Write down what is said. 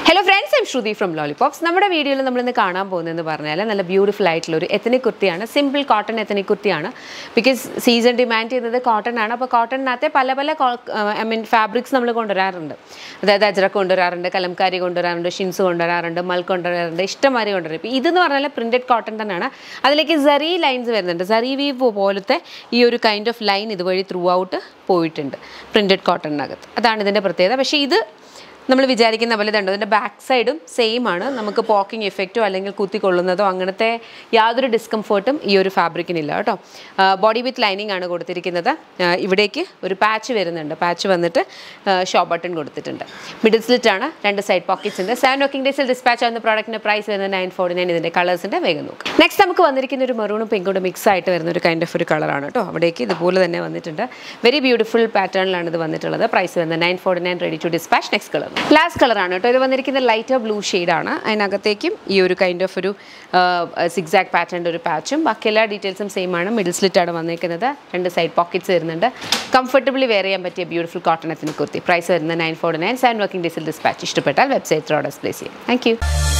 hello friends I'm Shruthi from lollipops നമ്മുടെ വീഡിയോയിൽ നമ്മളിന്ന് കാണാൻ പോകുന്നതെന്ന് പറഞ്ഞാൽ നല്ല ബ്യൂട്ടിഫുൾ ആയിട്ടുള്ള ഒരു എത്തനിക് കുർത്തിയാണ് സിമ്പിൾ കോട്ടൺ എത്തനിക് കുർത്തിയാണ് ബിക്കോസ് സീസൺ ഡിമാൻഡ് ചെയ്യുന്നത് കോട്ടൺ ആണ് അപ്പോൾ കോട്ടണിനകത്തെ പല പല ഐ മീൻ ഫാബ്രിക്സ് നമ്മൾ കൊണ്ടുവരാറുണ്ട് അതായത് അജ്രക്ക് കൊണ്ടുവരാറുണ്ട് കലംകാരി കൊണ്ടുവരാറുണ്ട് ഷിൻസ് കൊണ്ടുവരാറുണ്ട് മൽ കൊണ്ടുവരാറുണ്ട് ഇഷ്ടംമാതിരി കൊണ്ടുവരും ഇപ്പോൾ ഇതെന്ന് പറഞ്ഞാൽ പ്രിൻറ്റഡ് കോട്ടൺ തന്നെയാണ് അതിലേക്ക് സെറി ലൈൻസ് വരുന്നുണ്ട് സെറി വീവ് പോലത്തെ ഈ ഒരു കൈൻഡ് ഓഫ് ലൈൻ ഇതുവഴി ത്രൂ ഔട്ട് പോയിട്ടുണ്ട് പ്രിൻറ്റഡ് കോട്ടണിനകത്ത് അതാണ് ഇതിൻ്റെ പ്രത്യേകത പക്ഷേ ഇത് നമ്മൾ വിചാരിക്കുന്ന പോലെ ഇതുണ്ട് ഇതിൻ്റെ ബാക്ക് സൈഡും സെയിം ആണ് നമുക്ക് പോക്കിംഗ് എഫക്റ്റോ അല്ലെങ്കിൽ കുത്തിക്കൊള്ളുന്നതോ അങ്ങനത്തെ യാതൊരു ഡിസ്കംഫേർട്ടും ഈ ഒരു ഫാബ്രിക്കിനില്ല കേട്ടോ ബോഡി വിത്ത് ലൈനിങ് ആണ് കൊടുത്തിരിക്കുന്നത് ആ, ഇവിടേക്ക് ഒരു പാച്ച് വരുന്നുണ്ട് പാച്ച് വന്നിട്ട് ഷോ ബട്ടൺ കൊടുത്തിട്ടുണ്ട് മിഡിൽ സ്ലിറ്റ് ആണ് രണ്ട് സൈഡ് പോക്കറ്റ്സ് ഉണ്ട് സെവൻ വർക്കിംഗ് ഡേയ്സിൽ ഡിസ്പാച്ച് ആവുന്ന പ്രോഡക്റ്റിൻ്റെ പ്രൈസ് വരുന്നത് നയൻ ഫോർട്ടി നയൻ ഇതിൻ്റെ കളേഴ്സിൻ്റെ വേഗം നോക്കാം നെക്സ്റ്റ് നമുക്ക് വന്നിരിക്കുന്ന ഒരു മെറൂണും പിങ്കും മിക്സ് ആയിട്ട് വരുന്ന ഒരു കൈൻഡ് ഓഫ് ഒരു കളറാണ് കേട്ടോ അവിടേക്ക് ഇതുപോലെ തന്നെ വന്നിട്ടുണ്ട് വെരി ബ്യൂട്ടിഫുൾ പാറ്റേണിലാണ് ഇത് വന്നിട്ടുള്ളത് പ്രൈസ് വരുന്നത് nine forty nine ready to dispatch next colour last കളറാണ് കേട്ടോ ഇത് വന്നിരിക്കുന്നത് ലൈറ്റർ ബ്ലൂ ഷെയ്ഡാണ് അതിനകത്തേക്കും ഈ ഒരു കൈൻഡ് ഓഫ് ഒരു സിക്സാക്ട് പാറ്റേണിൻ്റെ ഒരു പാച്ചും ബാക്കി എല്ലാ ഡീറ്റെയിൽസും സെയിം ആണ് മിഡിൽ സ്ലിറ്റ് ആണ് വന്നിരിക്കുന്നത് രണ്ട് സൈഡ് പോക്കറ്റ്സ് വരുന്നുണ്ട് കംഫർട്ടബിളി വെയർ ചെയ്യാൻ പറ്റിയ beautiful cotton ethnic kurti price വരുന്നത് nine forty nine seven working ഡേയ്സിൽ ഡിസ്പാച്ച് ഇഷ്ടപ്പെട്ടാൽ വെബ്സൈറ്റ് ഓർഡേഴ്സ് പ്ലേസ് ചെയ്യും താങ്ക് യു